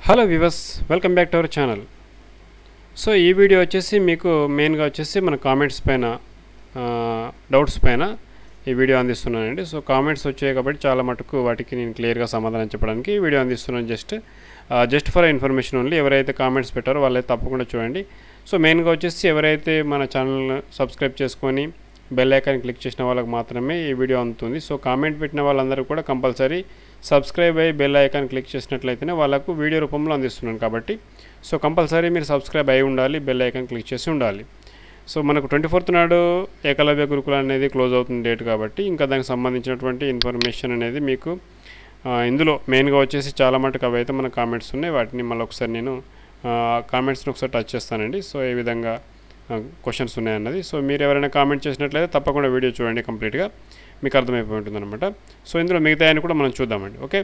hello viewers welcome back to our channel so ఈ video వచ్చేసి మీకు మెయిన్గా వచ్చేసి మన కామెంట్స్ పైన డౌట్స్ పైన ఈ వీడియో అందిస్తున్నానండి సో కామెంట్స్ వచ్చాయి కాబట్టి చాలా మటుకు వాటికి నేను క్లియర్గా సమాధానం చెప్పడానికి ఈ వీడియో అందిస్తున్నాను just just for information only ఎవరైతే కామెంట్స్ పెట్టారో వాళ్ళైతే తప్పకుండా చూడండి సో మెయిన్గా వచ్చేసి ఎవరైతే మన ఛానల్ సబ్స్క్రైబ్ చేసుకొని బెల్ ఐకాన్ క్లిక్ చేసిన వాళ్ళకి మాత్రమే ఈ వీడియో అందుతుంది సో కామెంట్ పెట్టిన వాళ్ళందరూ కూడా కంపల్సరీ సబ్స్క్రైబ్ అయ్యి బెల్ ఐకాన్ క్లిక్ చేసినట్లయితేనే వాళ్ళకు వీడియో రూపంలో అందిస్తున్నాను కాబట్టి సో కంపల్సరీ మీరు సబ్స్క్రైబ్ అయి ఉండాలి బెల్ ఐకాన్ క్లిక్ చేసి ఉండాలి సో మనకు ట్వంటీ ఫోర్త్ నాడు ఏకలవ్య గురుకుల అనేది క్లోజ్ అవుతుంది డేట్ కాబట్టి ఇంకా దానికి సంబంధించినటువంటి ఇన్ఫర్మేషన్ అనేది మీకు ఆ, ఇందులో మెయిన్గా వచ్చేసి చాలా మటుకు అవి అయితే మన కామెంట్స్ ఉన్నాయి వాటిని మళ్ళీ ఒకసారి నేను కామెంట్స్ని ఒకసారి టచ్ చేస్తానండి సో ఏ విధంగా క్వశ్చన్స్ ఉన్నాయన్నది సో మీరు ఎవరైనా కామెంట్ చేసినట్లయితే తప్పకుండా వీడియో చూడండి కంప్లీట్గా మీకు అర్థమైపోయి ఉంటుంది అనమాట సో ఇందులో మిగతా ఆయన కూడా మనం చూద్దామండి ఓకే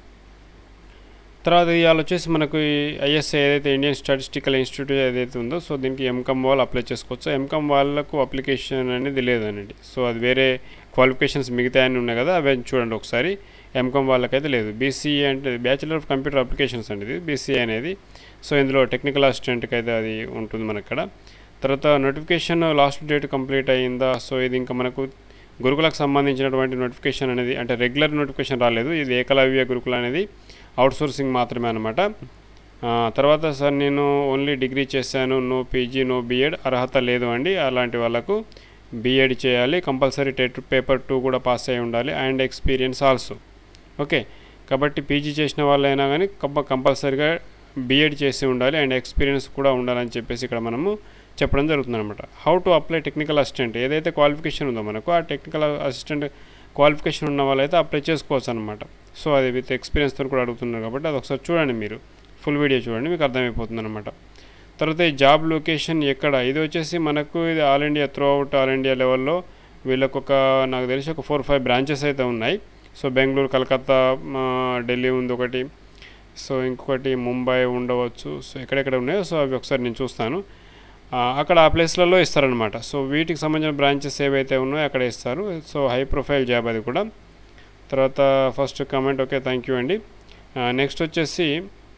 తర్వాత ఇవాళ వచ్చేసి మనకు ఈ ఐఎస్ఐ ఏదైతే ఇండియన్ స్టాటిస్టికల్ ఇన్స్టిట్యూట్ ఏదైతే ఉందో సో దీనికి ఎంకమ్ వాళ్ళు అప్లై చేసుకోవచ్చు ఎంకమ్ వాళ్ళకు అప్లికేషన్ అనేది లేదనండి సో అది వేరే క్వాలిఫికేషన్స్ మిగతా అన్నీ ఉన్నాయి కదా అవి చూడండి ఒకసారి ఎంకమ్ వాళ్ళకైతే లేదు బీసీఏ అంటే బ్యాచిలర్ ఆఫ్ కంప్యూటర్ అప్లికేషన్స్ అండి ఇది బీసీఏ అనేది సో ఇందులో టెక్నికల్ అసిస్టెంట్కి అయితే అది ఉంటుంది మనకి ఇక్కడ తర్వాత నోటిఫికేషన్ లాస్ట్ డేట్ కంప్లీట్ అయ్యిందా సో ఇది ఇంకా మనకు గురుకులకు సంబంధించినటువంటి నోటిఫికేషన్ అనేది అంటే రెగ్యులర్ నోటిఫికేషన్ రాలేదు ఇది ఏకలవ్య గురుకుల అనేది అవుట్సోర్సింగ్ మాత్రమే అనమాట తర్వాత సార్ నేను ఓన్లీ డిగ్రీ చేశాను నో పీజీ నో బీఎడ్ అర్హత లేదు అండి అలాంటి వాళ్ళకు బీఎడ్ చేయాలి కంపల్సరీ టెట్ పేపర్ టూ కూడా పాస్ అయి ఉండాలి అండ్ ఎక్స్పీరియన్స్ ఆల్సో ఓకే కాబట్టి పీజీ చేసిన వాళ్ళైనా కానీ కంప కంపల్సరీగా బీఎడ్ చేసి ఉండాలి అండ్ ఎక్స్పీరియన్స్ కూడా ఉండాలని చెప్పేసి ఇక్కడ మనము చెప్పడం జరుగుతుంది అనమాట how to apply technical assistant ఏదైతే క్వాలిఫికేషన్ ఉందో మనకు ఆ టెక్నికల్ అసిస్టెంట్ క్వాలిఫికేషన్ ఉన్న వాళ్ళైతే అప్లై చేసుకోవచ్చు అనమాట సో అది విత్ ఎక్స్పీరియన్స్తో కూడా అడుగుతున్నారు కాబట్టి అది ఒకసారి చూడండి మీరు ఫుల్ వీడియో చూడండి మీకు అర్థమైపోతుంది అనమాట తర్వాత ఈ జాబ్ లొకేషన్ ఎక్కడ ఇది వచ్చేసి మనకు ఇది all India throughout all India లెవెల్లో వీళ్ళకు ఒక నాకు తెలిసి ఒక ఫోర్ ఫైవ్ బ్రాంచెస్ అయితే ఉన్నాయి సో బెంగళూరు కలకత్తా ఆ, ఢిల్లీ ఉంది ఒకటి సో ఇంకొకటి ముంబై ఉండవచ్చు సో ఎక్కడెక్కడ ఉన్నాయో సో అవి ఒకసారి నేను చూస్తాను ఆ, అక్కడ ఆ ప్లేస్లలో ఇస్తారనమాట సో వీటికి సంబంధించిన బ్రాంచెస్ ఏవైతే ఉన్నాయో అక్కడ ఇస్తారు సో హై ప్రొఫైల్ జాబ్ అది కూడా తర్వాత first comment okay thank you అండి నెక్స్ట్ వచ్చేసి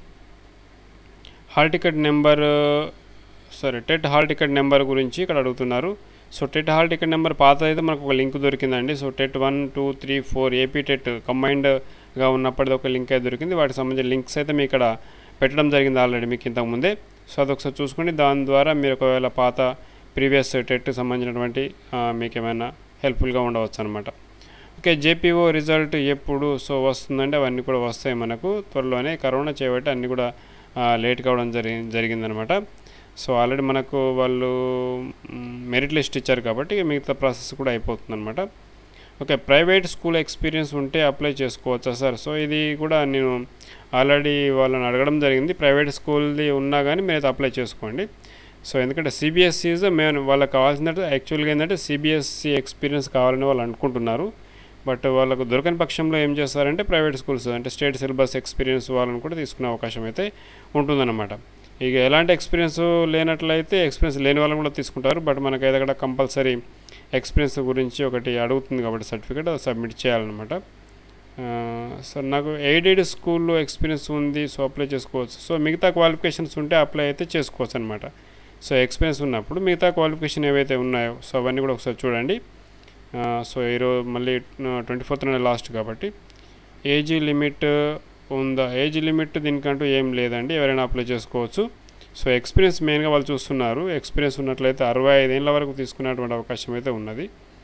హాల్ టికెట్ నెంబర్ సరే టెట్ హాల్ టికెట్ నెంబర్ గురించి ఇక్కడ అడుగుతున్నారు so TET hall ticket number పాత అయితే మనకు ఒక లింక్ దొరికిందండి so TET one two three four AP TET కంబైన్డ్గా ఉన్నప్పటిది ఒక లింక్ అయితే దొరికింది వాటికి సంబంధించిన లింక్స్ అయితే మీ ఇక్కడ పెట్టడం జరిగింది ఆల్రెడీ మీకు ఇంతకు ముందే సో అది ఒకసారి చూసుకోండి దాని ద్వారా మీరు ఒకవేళ పాత ప్రీవియస్ టెట్ సంబంధించినటువంటి ఆ, మీకు ఏమైనా హెల్ప్ఫుల్గా ఉండవచ్చు అనమాట ఓకే జేపీఓ రిజల్ట్ ఎప్పుడు సో వస్తుందంటే అవన్నీ కూడా వస్తాయి మనకు త్వరలోనే కరోనా చేయబట్టి అన్నీ కూడా లేట్ కావడం జరిగి జరిగిందనమాట సో ఆల్రెడీ మనకు వాళ్ళు మెరిట్ లిస్ట్ ఇచ్చారు కాబట్టి మిగతా ప్రాసెస్ కూడా అయిపోతుంది అనమాట ఓకే ప్రైవేట్ స్కూల్ ఎక్స్పీరియన్స్ ఉంటే అప్లై చేసుకోవచ్చా సార్ సో ఇది కూడా నేను ఆల్రెడీ వాళ్ళని అడగడం జరిగింది ప్రైవేట్ స్కూల్ది ఉన్నా కానీ మీరు అయితే అప్లై చేసుకోండి సో ఎందుకంటే సిబిఎస్ఈజ్ మేము వాళ్ళకి కావాల్సిందంటే యాక్చువల్గా ఏంటంటే సిబిఎస్ఈ ఎక్స్పీరియన్స్ కావాలని వాళ్ళు అనుకుంటున్నారు బట్ వాళ్ళకు దొరకని పక్షంలో ఏం చేస్తారంటే ప్రైవేట్ స్కూల్స్ అంటే స్టేట్ సిలబస్ ఎక్స్పీరియన్స్ వాళ్ళని కూడా తీసుకునే అవకాశం అయితే ఉంటుందన్నమాట ఇక ఎలాంటి ఎక్స్పీరియన్స్ లేనట్లయితే ఎక్స్పీరియన్స్ లేని వాళ్ళని కూడా తీసుకుంటారు బట్ మనకి అయితే అక్కడ కంపల్సరీ ఎక్స్పీరియన్స్ గురించి ఒకటి అడుగుతుంది కాబట్టి సర్టిఫికేట్ అది సబ్మిట్ చేయాలన్నమాట సార్ నాకు ఎయిడెడ్ స్కూల్లో ఎక్స్పీరియన్స్ ఉంది సో అప్లై చేసుకోవచ్చు సో మిగతా క్వాలిఫికేషన్స్ ఉంటే అప్లై అయితే చేసుకోవచ్చు అనమాట సో ఎక్స్పీరియన్స్ ఉన్నప్పుడు మిగతా క్వాలిఫికేషన్ ఏవైతే ఉన్నాయో సో అవన్నీ కూడా ఒకసారి చూడండి ఆ, సో ఈరోజు మళ్ళీ ట్వంటీ ఫోర్త్ లాస్ట్ కాబట్టి ఏజ్ లిమిట్ ఉందా ఏజ్ లిమిట్ దీనికంటూ ఏం లేదండి ఎవరైనా అప్లై చేసుకోవచ్చు సో ఎక్స్పీరియన్స్ మెయిన్గా వాళ్ళు చూస్తున్నారు ఎక్స్పీరియన్స్ ఉన్నట్లయితే అరవై ఐదేళ్ళ వరకు తీసుకునేటువంటి అవకాశం అయితే ఉన్నది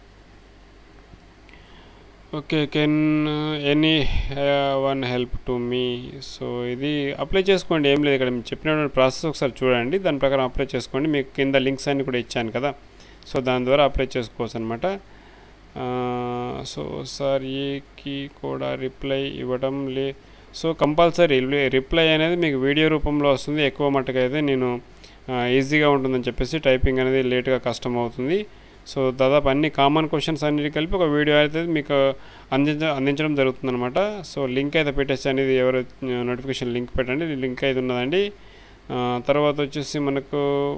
okay can anyone help to me so ఇది అప్లై చేసుకోండి ఏం లేదు ఇక్కడ మీరు చెప్పినటువంటి ప్రాసెస్ ఒకసారి చూడండి దాని ప్రకారం అప్లై చేసుకోండి మీకు కింద లింక్స్ అన్ని కూడా ఇచ్చాను కదా సో దాని ద్వారా అప్లై చేసుకోవచ్చు అనమాట సో సార్ ఏకి కూడా రిప్లై ఇవ్వడం లే సో కంపల్సరీ రిప్లై అనేది మీకు వీడియో రూపంలో వస్తుంది ఎక్కువ మట్టుకు అయితే నేను ఈజీగా ఉంటుందని చెప్పేసి టైపింగ్ అనేది లేట్గా కష్టం అవుతుంది సో దాదాపు అన్ని కామన్ క్వశ్చన్స్ అన్నిటి కలిపి ఒక వీడియో అయితే మీకు అందించ అందించడం జరుగుతుందన్నమాట సో లింక్ అయితే పెట్టేసి అనేది ఎవరు నోటిఫికేషన్ లింక్ పెట్టండి లింక్ అయితే ఉన్నదండి ఆ, తర్వాత వచ్చేసి మనకు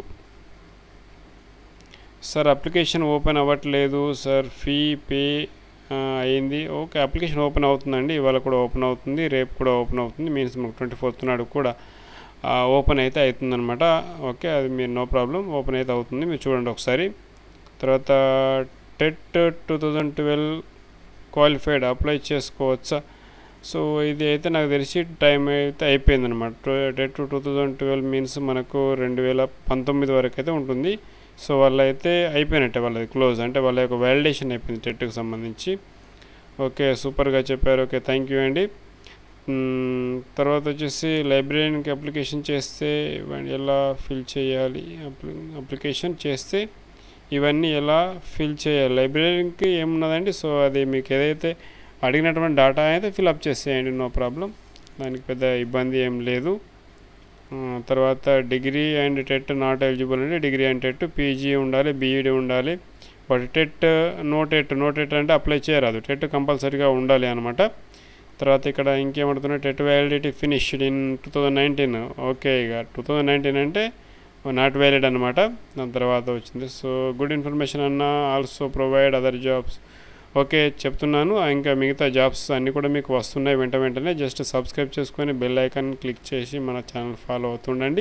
సార్ అప్లికేషన్ ఓపెన్ అవ్వట్లేదు సార్ ఫీ పే ఆ, అయింది ఓకే అప్లికేషన్ ఓపెన్ అవుతుందండి ఇవాళ కూడా ఓపెన్ అవుతుంది రేపు కూడా ఓపెన్ అవుతుంది మీన్స్ మనకు ట్వంటీ ఫోర్త్ నాడు కూడా ఓపెన్ అయితే అవుతుందన్నమాట ఓకే అది మీరు నో ప్రాబ్లం ఓపెన్ అయితే అవుతుంది మీరు చూడండి ఒకసారి తర్వాత TET two thousand twelve qualified apply చేసుకోవచ్చా సో ఇది అయితే నాకు తెలిసి టైం అయితే అయిపోయింది అనమాట TET two thousand twelve means మనకు రెండు వేల పంతొమ్మిది వరకు అయితే ఉంటుంది సో వాళ్ళైతే అయిపోయినట్టే వాళ్ళది క్లోజ్ అంటే వాళ్ళ యొక్క వ్యాలిడేషన్ అయిపోయింది టెట్కి సంబంధించి ఓకే సూపర్గా చెప్పారు ఓకే థ్యాంక్ యూ అండి మ్మ్, తర్వాత వచ్చేసి లైబ్రరీకి అప్లికేషన్ చేస్తే ఇవన్నీ ఎలా ఫిల్ చేయాలి అప్లి- అప్లికేషన్ చేస్తే ఇవన్నీ ఎలా ఫిల్ చేయాలి లైబ్రరీకి ఏమున్నదండి సో అది మీకు ఏదైతే అడిగినటువంటి డేటా అయితే ఫిల్అప్ చేసేయండి నో ప్రాబ్లం దానికి పెద్ద ఇబ్బంది ఏం లేదు ఆ, తర్వాత degree and TET not eligible అంటే డిగ్రీ అండ్ టెట్ పీజీ ఉండాలి బీఈడి ఉండాలి but TET no TET no TET అంటే అప్లై చేయరాదు టెట్ కంపల్సరీగా ఉండాలి అనమాట తర్వాత ఇక్కడ ఇంకేమడుతున్నా TET validity finished in two thousand nineteen okay ఇక టూ థౌజండ్ నైన్టీన్ అంటే నాట్ వ్యాలిడ్ అనమాట దాని తర్వాత వచ్చింది సో గుడ్ ఇన్ఫర్మేషన్ అన్న also provide other jobs okay చెప్తున్నాను ఇంకా మిగతా జాబ్స్ అన్నీ కూడా మీకు వస్తున్నాయి వెంట వెంటనే జస్ట్ సబ్స్క్రైబ్ చేసుకొని బెల్ ఐకాన్ క్లిక్ చేసి మన ఛానల్ ఫాలో అవుతుండండి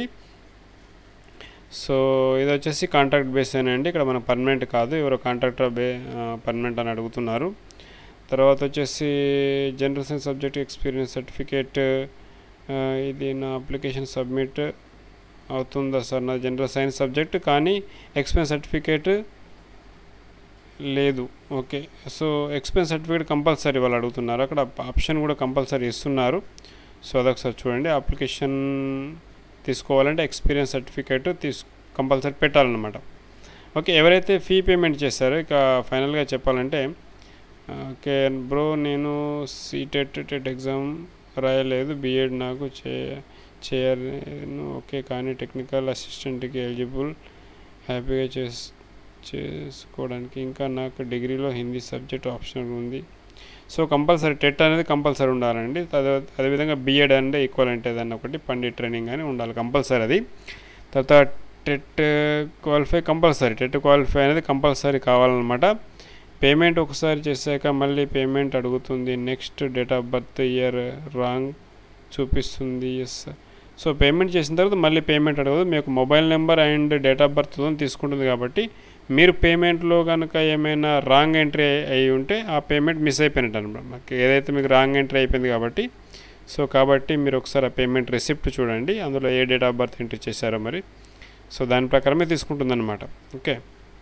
సో ఇది వచ్చేసి కాంట్రాక్ట్ బేస్ అండి ఇక్కడ మన పర్మనెంట్ కాదు ఎవరో కాంట్రాక్టర్ బే పర్మనెంట్ అని అడుగుతున్నారు తర్వాత వచ్చేసి general science subject experience certificate ఇది నా అప్లికేషన్ సబ్మిట్ అవుతుందా సార్ నా జనరల్ సైన్స్ సబ్జెక్ట్ కానీ ఎక్స్పీరియన్స్ సర్టిఫికేట్ లేదు okay so experience certificate compulsory వాళ్ళు అడుగుతున్నారు అక్కడ ఆప్షన్ కూడా కంపల్సరీ ఇస్తున్నారు సో అదొకసారి చూడండి అప్లికేషన్ తీసుకోవాలంటే ఎక్స్పీరియన్స్ సర్టిఫికేట్ తీసు కంపల్సరీ పెట్టాలన్నమాట ఓకే ఎవరైతే ఫీ పేమెంట్ చేశారో ఇక ఫైనల్గా చెప్పాలంటే ఓకే బ్రో నేను సీటెట్ టెట్ ఎగ్జామ్ రాయలేదు బీఎడ్ నాకు చే చేయను ఓకే కానీ టెక్నికల్ అసిస్టెంట్కి ఎలిజిబుల్ హ్యాపీగా చేస్ చేసుకోవడానికి ఇంకా నాకు డిగ్రీలో హిందీ సబ్జెక్ట్ ఆప్షన్ ఉంది సో కంపల్సరీ టెట్ అనేది కంపల్సరీ ఉండాలండి అదే అదేవిధంగా బీఎడ్ అంటే ఈక్వల్ అంటే ఏదన్నా ఒకటి పండిట్ ట్రైనింగ్ అని ఉండాలి కంపల్సరీ అది తర్వాత TET qualify compulsory TET qualify అనేది కంపల్సరీ కావాలన్నమాట పేమెంట్ ఒకసారి చేశాక మళ్ళీ పేమెంట్ అడుగుతుంది next date of birth year wrong చూపిస్తుంది ఎస్ సో పేమెంట్ చేసిన తర్వాత మళ్ళీ పేమెంట్ అడగదు మీకు mobile number and date of birth తీసుకుంటుంది కాబట్టి మీరు పేమెంట్లో కనుక ఏమైనా రాంగ్ ఎంట్రీ అయి ఉంటే ఆ పేమెంట్ మిస్ అయిపోయినట్టు అనమాట మాకు ఏదైతే మీకు రాంగ్ ఎంట్రీ అయిపోయింది కాబట్టి సో కాబట్టి మీరు ఒకసారి ఆ పేమెంట్ రిసిప్ట్ చూడండి అందులో ఏ డేట్ ఆఫ్ బర్త్ ఎంట్రీ చేశారో మరి సో దాని ప్రకారమే తీసుకుంటుందన్నమాట okay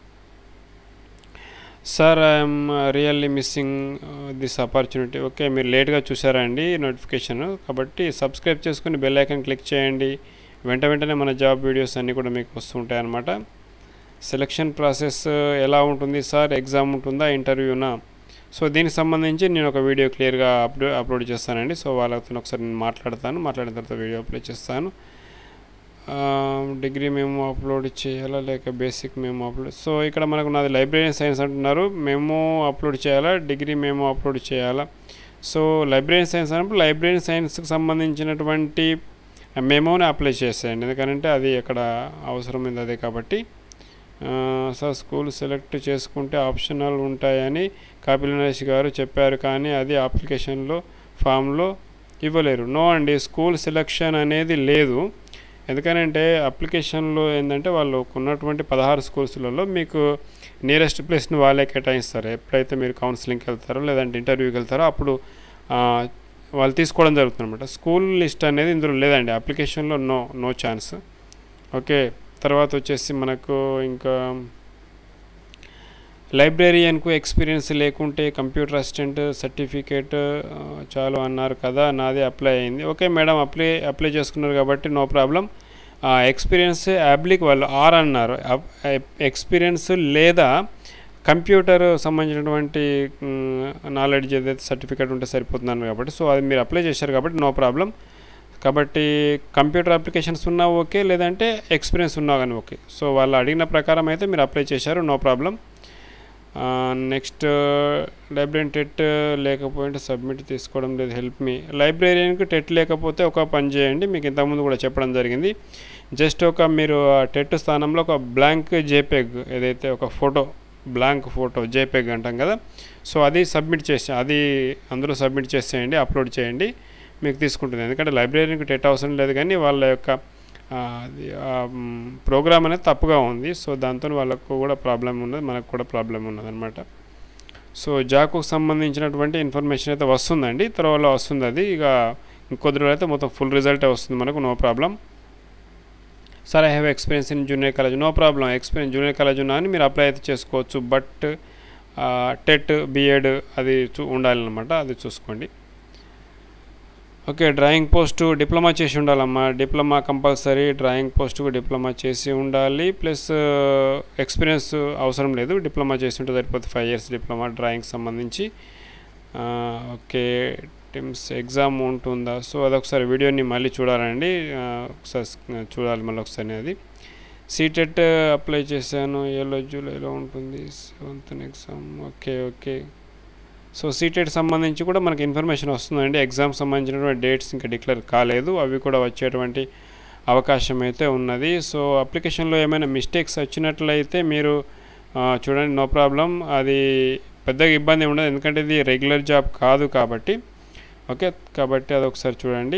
sir I'm really missing this opportunity okay మీరు లేట్గా చూసారా అండి నోటిఫికేషన్ కాబట్టి సబ్స్క్రైబ్ చేసుకుని బెల్ ఐకాన్ క్లిక్ చేయండి వెంట వెంటనే మన జాబ్ వీడియోస్ అన్నీ కూడా మీకు వస్తుంటాయి అన్నమాట సెలక్షన్ ప్రాసెస్ ఎలా ఉంటుంది సార్ ఎగ్జామ్ ఉంటుందా ఇంటర్వ్యూనా సో దీనికి సంబంధించి నేను ఒక వీడియో క్లియర్గా అప్లో అప్లోడ్ చేస్తానండి సో వాళ్ళతో ఒకసారి నేను మాట్లాడతాను మాట్లాడిన తర్వాత వీడియో అప్లోడ్ చేస్తాను డిగ్రీ మేము అప్లోడ్ చేయాలా లేక బేసిక్ మేము అప్లోడ్ సో ఇక్కడ మనకు నాది లైబ్రరీ సైన్స్ అంటున్నారు మేము అప్లోడ్ చేయాలా డిగ్రీ మేము అప్లోడ్ చేయాలా సో లైబ్రరీ సైన్స్ అన్నప్పుడు లైబ్రరీ సైన్స్కి సంబంధించినటువంటి మెమోని అప్లై చేసేయండి ఎందుకంటే అది ఇక్కడ అవసరమైంది అదే కాబట్టి సార్ స్కూల్ సెలెక్ట్ చేసుకుంటే ఆప్షనల్ ఉంటాయని కాపిల్ నరేష్ గారు చెప్పారు కానీ అది అప్లికేషన్లో ఫామ్లో ఇవ్వలేరు నో అండి స్కూల్ సెలెక్షన్ అనేది లేదు ఎందుకనంటే అప్లికేషన్లో ఏంటంటే వాళ్ళు ఉన్నటువంటి పదహారు స్కూల్స్లలో మీకు నియరెస్ట్ ప్లేస్ని వాళ్ళే కేటాయిస్తారు ఎప్పుడైతే మీరు కౌన్సిలింగ్కి వెళ్తారో లేదంటే ఇంటర్వ్యూకి వెళ్తారో అప్పుడు వాళ్ళు తీసుకోవడం జరుగుతుంది అనమాట స్కూల్ లిస్ట్ అనేది ఇందులో లేదండి అప్లికేషన్లో నో నో ఛాన్స్ ఓకే తర్వాత వచ్చేసి మనకు ఇంకా లైబ్రేరియన్కు ఎక్స్పీరియన్స్ లేకుంటే కంప్యూటర్ అసిస్టెంట్ సర్టిఫికేట్ చాలు అన్నారు కదా నాది అప్లై అయింది ఓకే మేడం అప్లై అప్లై చేసుకున్నారు కాబట్టి నో ప్రాబ్లం ఎక్స్పీరియన్స్ అబ్లిక్ వాళ్ళు ఆర్ అన్నారు ఎక్స్పీరియన్స్ లేదా కంప్యూటర్ సంబంధించినటువంటి నాలెడ్జ్ ఏదైతే సర్టిఫికేట్ ఉంటే సరిపోతున్నాను కాబట్టి సో అది మీరు అప్లై చేశారు కాబట్టి నో ప్రాబ్లం కాబట్టి కంప్యూటర్ అప్లికేషన్స్ ఉన్నా ఓకే లేదంటే ఎక్స్పీరియన్స్ ఉన్నా కానీ ఓకే సో వాళ్ళు అడిగిన ప్రకారం అయితే మీరు అప్లై చేశారు no problem next library TET లేకపోతే సబ్మిట్ తీసుకోవడం లేదు హెల్ప్ మీ లైబ్రరీకి టెట్ లేకపోతే ఒక పని చేయండి మీకు ఇంతకుముందు కూడా చెప్పడం జరిగింది జస్ట్ ఒక మీరు టెట్ స్థానంలో ఒక బ్లాంక్ జేపెగ్ ఏదైతే ఒక ఫోటో బ్లాంక్ ఫోటో జేపెగ్ అంటాం కదా సో అది సబ్మిట్ చేసి అది అందులో సబ్మిట్ చేసేయండి అప్లోడ్ చేయండి మీకు తీసుకుంటుంది ఎందుకంటే లైబ్రరీకి టెట్ అవసరం లేదు కానీ వాళ్ళ యొక్క ప్రోగ్రామ్ అనేది తప్పుగా ఉంది సో దాంతో వాళ్ళకు కూడా ప్రాబ్లం ఉన్నది మనకు కూడా ప్రాబ్లం ఉన్నది అనమాట సో జాకుకు సంబంధించినటువంటి ఇన్ఫర్మేషన్ అయితే వస్తుందండి తర్వాత వస్తుంది అది ఇక ఇంకొద్ది రోజులు అయితే మొత్తం ఫుల్ రిజల్టే వస్తుంది మనకు no problem sir I have experience in junior college no problem experience junior college ఉన్నా అని మీరు అప్లై అయితే చేసుకోవచ్చు బట్ టెట్ బిఎడ్ అది చూ ఉండాలన్నమాట అది చూసుకోండి ఓకే డ్రాయింగ్ పోస్ట్ డిప్లొమా చేసి ఉండాలమ్మా డిప్లొమా కంపల్సరీ డ్రాయింగ్ పోస్ట్కు డిప్లొమా చేసి ఉండాలి ప్లస్ ఎక్స్పీరియన్స్ అవసరం లేదు డిప్లొమా చేసి ఉంటే సరిపోతుంది ఫైవ్ ఇయర్స్ డిప్లొమా డ్రాయింగ్ సంబంధించి ఓకే టిమ్స్ ఎగ్జామ్ ఉంటుందా సో అదొకసారి వీడియోని మళ్ళీ చూడాలండి ఒకసారి చూడాలి మళ్ళీ ఒకసారి అది సీటెట్ అప్లై చేశాను ఏలో జూలైలో ఉంటుంది seventh exam okay okay so CTET సంబంధించి కూడా మనకి ఇన్ఫర్మేషన్ వస్తుందండి ఎగ్జామ్ సంబంధించినటువంటి డేట్స్ ఇంకా డిక్లేర్ కాలేదు అవి కూడా వచ్చేటువంటి అవకాశం అయితే ఉన్నది సో అప్లికేషన్లో ఏమైనా మిస్టేక్స్ వచ్చినట్లయితే మీరు చూడండి నో ప్రాబ్లం అది పెద్దగా ఇబ్బంది ఉండదు ఎందుకంటే ఇది రెగ్యులర్ జాబ్ కాదు కాబట్టి ఓకే కాబట్టి అది ఒకసారి చూడండి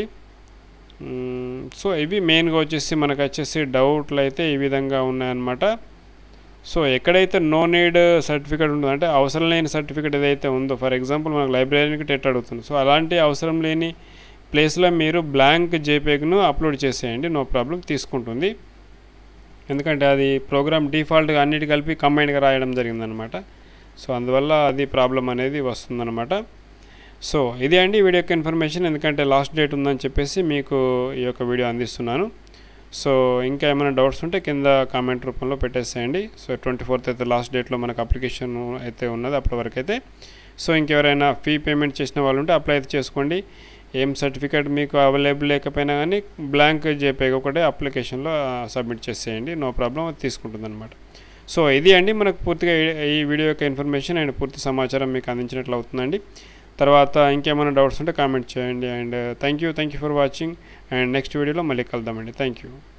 సో ఇవి మెయిన్గా వచ్చేసి మనకు వచ్చేసి డౌట్లు అయితే ఈ విధంగా ఉన్నాయన్నమాట సో ఎక్కడైతే నో నీడ్ సర్టిఫికేట్ ఉంటుందో అంటే అవసరం లేని సర్టిఫికేట్ ఏదైతే ఉందో ఫర్ ఎగ్జాంపుల్ మనకు లైబ్రరీకి టెట్ అడుగుతుంది సో అలాంటి అవసరం లేని ప్లేస్లో మీరు బ్లాంక్ జేపేగ్ను అప్లోడ్ చేసేయండి నో ప్రాబ్లం తీసుకుంటుంది ఎందుకంటే అది ప్రోగ్రామ్ డిఫాల్ట్గా అన్నిటి కలిపి కంబైన్గా రాయడం జరిగిందనమాట సో అందువల్ల అది ప్రాబ్లం అనేది వస్తుందన్నమాట సో ఇది అండి వీడియో యొక్క ఇన్ఫర్మేషన్ ఎందుకంటే లాస్ట్ డేట్ ఉందని చెప్పేసి మీకు ఈ యొక్క వీడియో అందిస్తున్నాను సో ఇంకా ఏమైనా డౌట్స్ ఉంటే కింద కామెంట్ రూపంలో పెట్టేసేయండి సో ట్వంటీ ఫోర్త్ అయితే లాస్ట్ డేట్లో మనకు అప్లికేషన్ అయితే ఉన్నది అప్పటి వరకు అయితే సో ఇంకెవరైనా ఫీ పేమెంట్ చేసిన వాళ్ళు ఉంటే అప్లై అయితే చేసుకోండి ఏం సర్టిఫికేట్ మీకు అవైలబుల్ లేకపోయినా కానీ బ్లాంక్ జేపే ఒకటే అప్లికేషన్లో సబ్మిట్ చేసేయండి నో ప్రాబ్లం అది తీసుకుంటుంది అనమాట సో ఇది అండి మనకు పూర్తిగా ఈ వీడియో యొక్క ఇన్ఫర్మేషన్ అండ్ పూర్తి సమాచారం మీకు అందించినట్లు అవుతుందండి తర్వాత ఇంకేమైనా డౌట్స్ ఉంటే కామెంట్ చేయండి and thank you thank you for watching and next వీడియోలో మళ్ళీ కలుద్దామండి థ్యాంక్ యూ